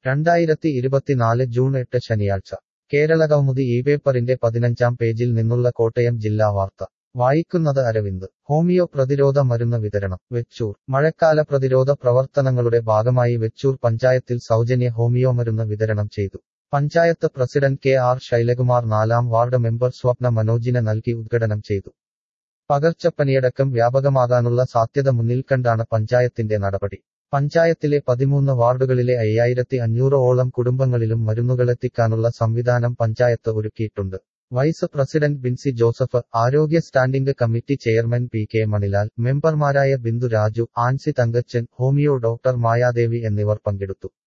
രണ്ടായിരത്തി ഇരുപത്തിനാല് ജൂൺ എട്ട് ശനിയാഴ്ച കേരളകൗമുദി ഈ പേപ്പറിന്റെ പതിനഞ്ചാം പേജിൽ നിന്നുള്ള കോട്ടയം ജില്ലാ വാർത്ത വായിക്കുന്നത് അരവിന്ദ് ഹോമിയോ പ്രതിരോധ മരുന്ന് വിതരണം വെച്ചൂർ മഴക്കാല പ്രതിരോധ പ്രവർത്തനങ്ങളുടെ ഭാഗമായി വെച്ചൂർ പഞ്ചായത്തിൽ സൗജന്യ ഹോമിയോ മരുന്ന് വിതരണം ചെയ്തു panchayat president K R Shailakumar നാലാം വാർഡ് മെമ്പർ സ്വപ്ന മനോജിന് നൽകി ഉദ്ഘാടനം ചെയ്തു പകർച്ചപ്പനിയടക്കം വ്യാപകമാകാനുള്ള സാധ്യത മുന്നിൽ കണ്ടാണ് പഞ്ചായത്തിന്റെ നടപടി പഞ്ചായത്തിലെ പതിമൂന്ന് വാർഡുകളിലെ അയ്യായിരത്തി അഞ്ഞൂറോളം കുടുംബങ്ങളിലും മരുന്നുകളെത്തിക്കാനുള്ള സംവിധാനം പഞ്ചായത്ത് ഒരുക്കിയിട്ടുണ്ട് വൈസ് പ്രസിഡന്റ് ബിൻസി ജോസഫ് ആരോഗ്യ standing committee chairman P K Manilal മെമ്പർമാരായ ബിന്ദു രാജു ആൻസി തങ്കച്ചൻ ഹോമിയോ ഡോക്ടർ മായാദേവി എന്നിവർ പങ്കെടുത്തു